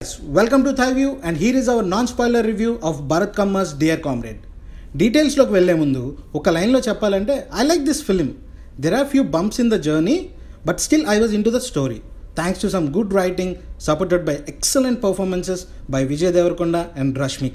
Welcome to Thyview and here is our non spoiler review of Bharat Kamma's dear comrade డీటెయిల్స్లోకి వెళ్లే ముందు ఒక లైన్లో చెప్పాలంటే I like this film there are few bumps in the journey but still I was into the story thanks to some good writing supported by excellent performances by Vijay Deverakonda and Rashmika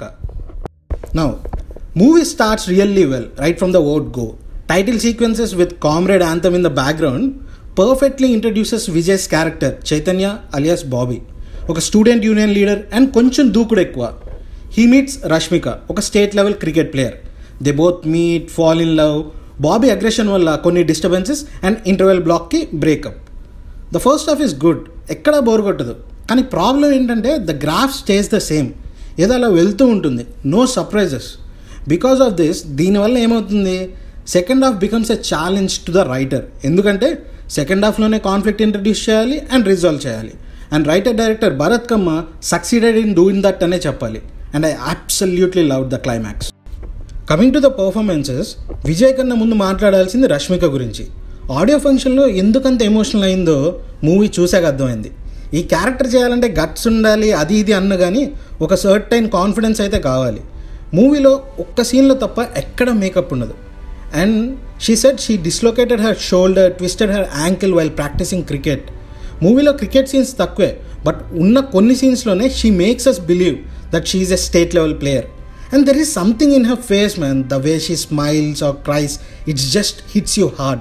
Now, movie starts really well right from the word go. Title sequences with comrade anthem in the background perfectly introduces Vijay's character Chaitanya alias Bobby. ఒక student union leader and కొంచెం దూకుడు ఎక్కువ he meets Rashmika ఒక state level cricket player they both meet fall in love Bobby aggression వల్ల కొన్ని disturbances and interval బ్లాక్కి breakup the first half is good ఎక్కడా bore కొట్టదు కానీ ప్రాబ్లం ఏంటంటే the graph stays the same ఏదో అలా వెళ్తూ ఉంటుంది no surprises because of this దీనివల్ల ఏమవుతుంది second half becomes a challenge to the writer ఎందుకంటే సెకండ్ హాఫ్లోనే కాన్ఫ్లిక్ట్ ఇంట్రడ్యూస్ చేయాలి అండ్ రిజాల్వ్ చేయాలి and writer director Bharat Kamma succeeded in doing that అనే చెప్పాలి and I absolutely love the climax coming to the performances Vijay కన్నా ముందు మాట్లాడాల్సింది రష్మిక గురించి ఆడియో ఫంక్షన్లో ఎందుకంత ఎమోషనల్ అయిందో మూవీ చూసాక అర్థమైంది ఈ క్యారెక్టర్ చేయాలంటే గట్స్ ఉండాలి అది ఇది అన్న కానీ ఒక సర్టైన్ కాన్ఫిడెన్స్ అయితే కావాలి మూవీలో ఒక్క సీన్లో తప్ప ఎక్కడ మేకప్ ఉండదు and she said she dislocated her shoulder twisted her ankle while practising cricket మూవీలో క్రికెట్ సీన్స్ తక్కువే బట్ ఉన్న కొన్ని సీన్స్లోనే she makes us believe that she is a state level player and there is something in her face man the way she smiles or cries it's just hits you hard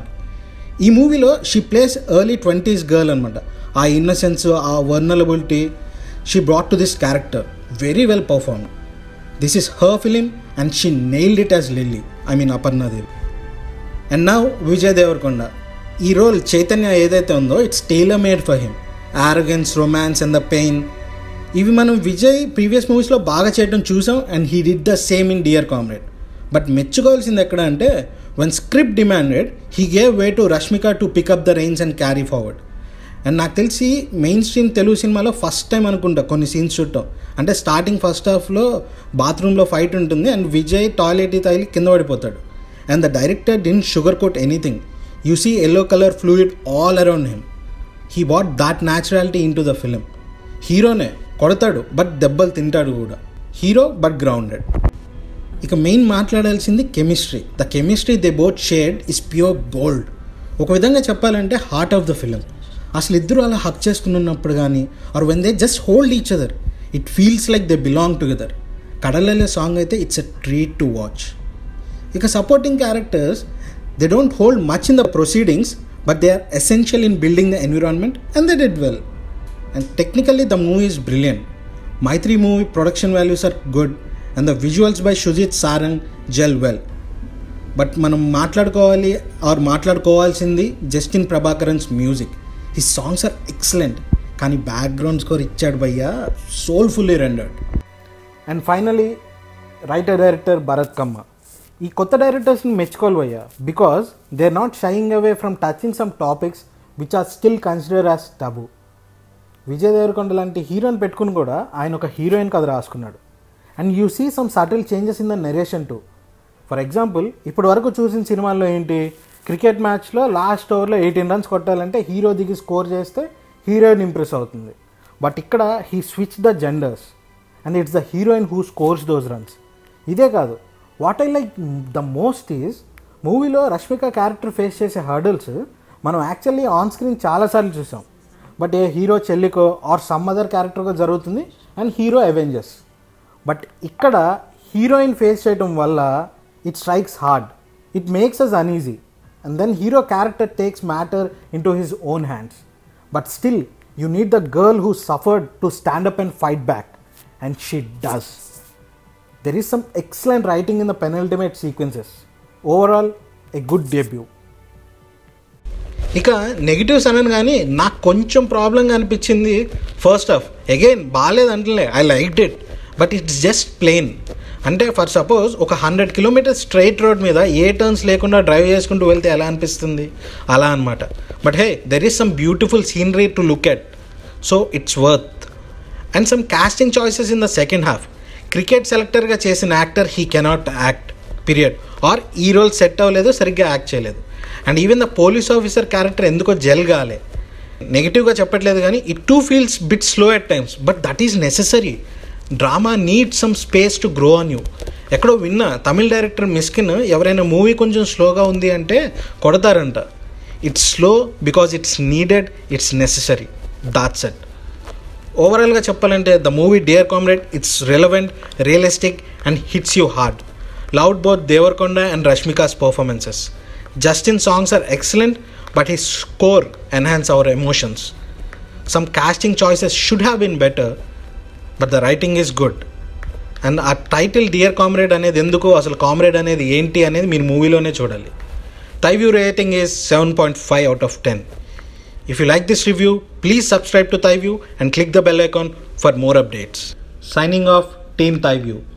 ఈ మూవీలో she plays early twenties girl అనమాట ఆ innocence ఆ vulnerability she brought to this character very well perform this is her film and she nailed it as Lilly I mean Aparnadevi and now Vijay Deverakonda ఈ role Chaitanya ఏదైతే ఉందో it's tailor made for him arrogance romance and the pain ఇవి మనం Vijay previous మూవీస్లో బాగా చేయడం చూసాం and he did the same in dear comrade but మెచ్చుకోవాల్సింది ఎక్కడ అంటే one script demanded he gave way to Rashmika to pick up the range and carry forward and నాకు తెలిసి మెయిన్ స్ట్రీమ్ తెలుగు సినిమాలో ఫస్ట్ టైం అనుకుంటా కొన్ని సీన్స్ చూడటం అంటే స్టార్టింగ్ ఫస్ట్ హాఫ్లో బాత్రూంలో ఫైట్ ఉంటుంది అండ్ విజయ్ టాయిలెట్ తగిలి కింద పడిపోతాడు and the director didn't sugar coat anything you see yellow colour fluid all around him he what that naturality into the film హీరోనే కొడతాడు బట్ దెబ్బలు తింటాడు కూడా హీరో బట్ గ్రౌండెడ్ ఇక మెయిన్ మాట్లాడాల్సింది chemistry the chemistry they both shared is pure gold ఒక విధంగా చెప్పాలంటే హార్ట్ ఆఫ్ ద ఫిలిం అసలు ఇద్దరు అలా హక్ చేసుకున్నప్పుడు కానీ or when they just hold each other it feels like they belong together Kadalalle song అయితే it's a treat to watch ఇక supporting characters they don't hold much in the proceedings but they are essential in building the environment and they did well and technically the movie is brilliant Mythri movie production values are good and the visuals by Sujith Sarang gel well but మనం మాట్లాడుకోవాలి are మాట్లాడుకోవాల్సింది Justin Prabhakaran's music ఈ songs are excellent కానీ background score ఇచ్చాడు భయ్యా soulfully rendered and finally writer director Bharat Kamma ఈ కొత్త డైరెక్టర్స్ని మెచ్చుకోవాలి భయ్యా because they are not shying away from touching some topics which are still consider as taboo Vijay Deverakonda లాంటి హీరోని పెట్టుకుని కూడా ఆయన ఒక హీరోయిన్ కథ రాసుకున్నాడు and you see some subtle changes in the narration too for example ఇప్పటి వరకు చూసిన సినిమాల్లో ఏంటి క్రికెట్ మ్యాచ్లో లాస్ట్ ఓవర్లో ఎయిటీన్ రన్స్ కొట్టాలంటే హీరో దిగి స్కోర్ చేస్తే హీరోయిన్ ఇంప్రెస్ అవుతుంది బట్ ఇక్కడ he switch the genders and it's the heroine who scores those runs ఇదే కాదు what I like the most is మూవీలో రష్మిక క్యారెక్టర్ ఫేస్ చేసే హర్డల్స్ మనం యాక్చువల్లీ ఆన్ స్క్రీన్ చాలాసార్లు చూసాం బట్ ఏ హీరో చెల్లికో ఆర్ సమ్ అదర్ క్యారెక్టర్కో జరుగుతుంది అండ్ హీరో అవెంజర్స్ బట్ ఇక్కడ హీరోయిన్ ఫేస్ చేయడం వల్ల it strikes hard it makes us uneasy and then hero character takes matter into his own hands but still you need the girl who suffered to stand up and fight back and she does there is some excellent writing in the penultimate sequences overall a good debut ఇక negatives అనను కానీ నాకు కొంచెం ప్రాబ్లంగా అనిపించింది first half again బాగాలేదంటలే I like it but it's just plain అంటే for suppose ఒక హండ్రెడ్ కిలోమీటర్స్ స్ట్రైట్ రోడ్ మీద ఏ టర్న్స్ లేకుండా డ్రైవ్ చేసుకుంటూ వెళ్తే ఎలా అనిపిస్తుంది అలా అనమాట but hey there is some beautiful scenery to look at so it's worth and some casting choices in the second half cricket సెలెక్టర్గా చేసిన actor he cannot act period or ఈ రోల్ సెట్ అవ్వలేదు సరిగ్గా యాక్ట్ చేయలేదు and even the police officer character ఎందుకో జెల్ కాలే నెగిటివ్గా చెప్పట్లేదు కానీ it too feels bit slow at times but that is necessary drama need some space to grow on యూ ఎక్కడో విన్నా తమిళ డైరెక్టర్ మిస్కిన్ ఎవరైనా మూవీ కొంచెం స్లోగా ఉంది అంటే కొడతారంట it's slow because it's needed it's necessary that's it ఓవరాల్గా చెప్పాలంటే the movie Dear Comrade it's relevant realistic and hits you hard loud both Deverakonda and Rashmika's performances Justin songs are excellent but his score enhance our emotions some casting choices should have been better but the writing is good and ఆ title Dear Comrade అనేది ఎందుకు అసలు comrade అనేది ఏంటి అనేది మీరు మూవీలోనే చూడాలి Thiview rating is 7.5 out of 10. If you like this review, please subscribe to Thiview and click the bell icon for more updates. Signing off, Team Thiview.